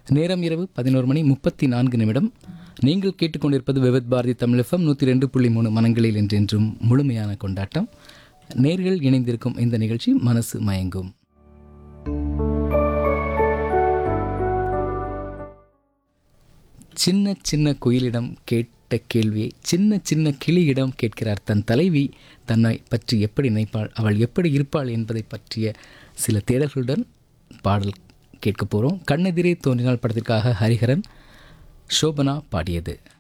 நேரம் இரவு பதினோரு மணி முப்பத்தி நான்கு நிமிடம் நீங்கள் கேட்டுக்கொண்டிருப்பது விவத் பாரதி தமிழகம் நூற்றி ரெண்டு புள்ளி மூணு மனங்களில் என்றென்றும் முழுமையான கொண்டாட்டம் நேர்கள் இணைந்திருக்கும் இந்த நிகழ்ச்சி மனசு மயங்கும் சின்ன சின்ன குயிலிடம் கேட்ட கேள்வியை சின்ன சின்ன கிளியிடம் கேட்கிறார் தன் தலைவி தன்னை பற்றி எப்படி நினைப்பாள் அவள் எப்படி இருப்பாள் என்பதை பற்றிய சில தேடல்களுடன் பாடல் கேட்க போகிறோம் கண்ணெதிரே தோன்றினால் படத்திற்காக ஹரிஹரன் சோபனா பாடியது